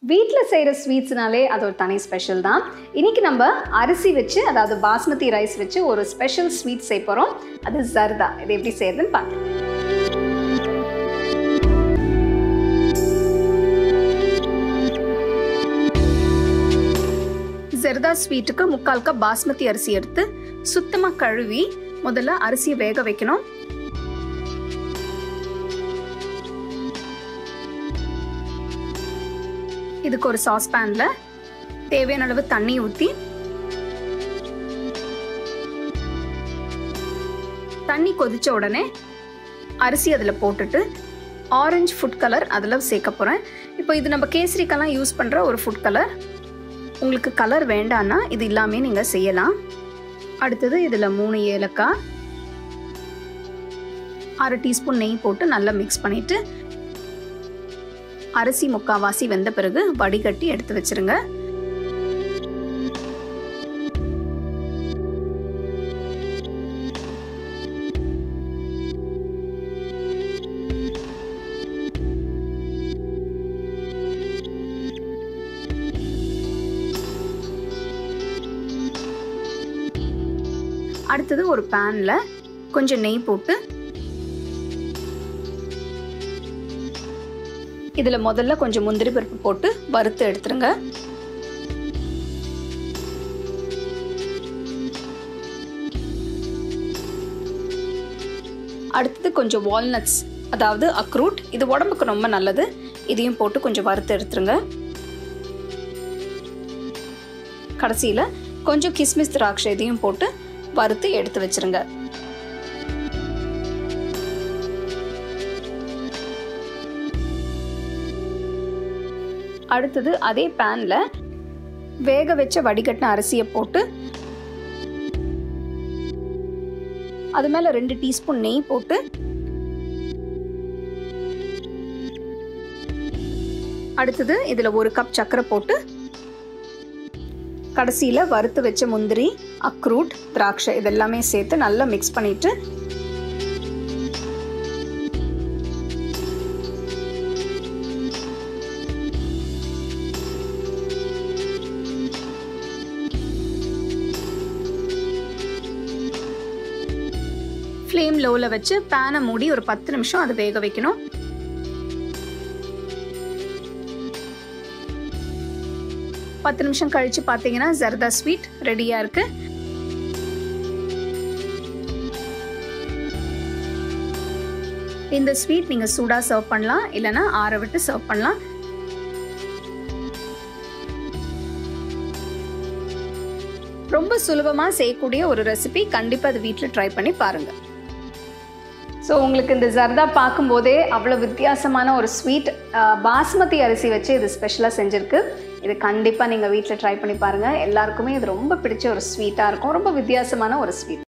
வீட்டில் செய்கிற ஸ்வீட்ஸ்னாலே அது ஒரு தனி ஸ்பெஷல் தான் இன்னைக்கு நம்ம அரிசி வச்சு அதாவது பாஸ்மதி ரைஸ் வச்சு ஒரு ஸ்பெஷல் ஸ்வீட் செய்ய போகிறோம் அது ஜர்தா இது எப்படி செய்யறதுன்னு பார்க்கலாம் ஜெர்தா ஸ்வீட்டுக்கு முக்கால் கப் பாஸ்மதி அரிசி எடுத்து சுத்தமாக கழுவி முதல்ல அரிசியை வேக வைக்கணும் இதுக்கு ஒரு சாஸ்பேனில் தேவையான அளவு தண்ணி ஊற்றி தண்ணி கொதிச்ச உடனே அரிசி அதில் போட்டுட்டு ஆரஞ்சு ஃபுட் கலர் அதில் சேர்க்க போகிறேன் இப்போ இது நம்ம கேசரிக்கெல்லாம் யூஸ் பண்ணுற ஒரு ஃபுட் கலர் உங்களுக்கு கலர் வேண்டான்னா இது இல்லாமே நீங்கள் செய்யலாம் அடுத்தது இதில் மூணு ஏலக்காய் அரை டீஸ்பூன் நெய் போட்டு நல்லா மிக்ஸ் பண்ணிவிட்டு அரிசி முக்காவாசி வெந்த பிறகு வடிகட்டி எடுத்து வச்சிருங்க அடுத்தது ஒரு பேனில் கொஞ்சம் நெய் போட்டு இதில் முதல்ல கொஞ்சம் முந்திரி பருப்பு போட்டு வறுத்து எடுத்துருங்க அடுத்தது கொஞ்சம் வால்நட்ஸ் அதாவது அக்ரூட் இது உடம்புக்கு ரொம்ப நல்லது இதையும் போட்டு கொஞ்சம் வறுத்து எடுத்துருங்க கடைசியில் கொஞ்சம் கிஸ்மிஸ் திராட்சை இதையும் போட்டு வறுத்து எடுத்து வச்சிருங்க அடுத்தது அதே பேனில் வேக வச்ச வடிகட்டின அரிசியை போட்டு அது மேலே ரெண்டு டீஸ்பூன் நெய் போட்டு அடுத்தது இதில் ஒரு கப் சர்க்கரை போட்டு கடைசியில் வறுத்து வச்ச முந்திரி அக்ரூட் திராட்சை இதெல்லாமே சேர்த்து நல்லா மிக்ஸ் பண்ணிட்டு ஃப்ளேம் லோவில் வச்சு பேனை மூடி ஒரு பத்து நிமிஷம் அதை வேக வைக்கணும் பத்து நிமிஷம் கழிச்சு பார்த்தீங்கன்னா ஜர்தா ஸ்வீட் ரெடியாக இருக்கு இந்த ஸ்வீட் நீங்கள் சூடாக சர்வ் பண்ணலாம் இல்லைன்னா ஆற விட்டு சர்வ் பண்ணலாம் ரொம்ப சுலபமாக செய்யக்கூடிய ஒரு ரெசிபி கண்டிப்பாக அது வீட்டில் ட்ரை பண்ணி பாருங்கள் ஸோ உங்களுக்கு இந்த ஜர்தா பார்க்கும்போதே அவ்வளோ வித்தியாசமான ஒரு ஸ்வீட் பாஸ்மதி அரிசி வச்சு இது ஸ்பெஷலாக செஞ்சுருக்கு இது கண்டிப்பாக நீங்கள் வீட்டில் ட்ரை பண்ணி பாருங்கள் எல்லாருக்குமே இது ரொம்ப பிடிச்ச ஒரு ஸ்வீட்டாக இருக்கும் ரொம்ப வித்தியாசமான ஒரு ஸ்வீட்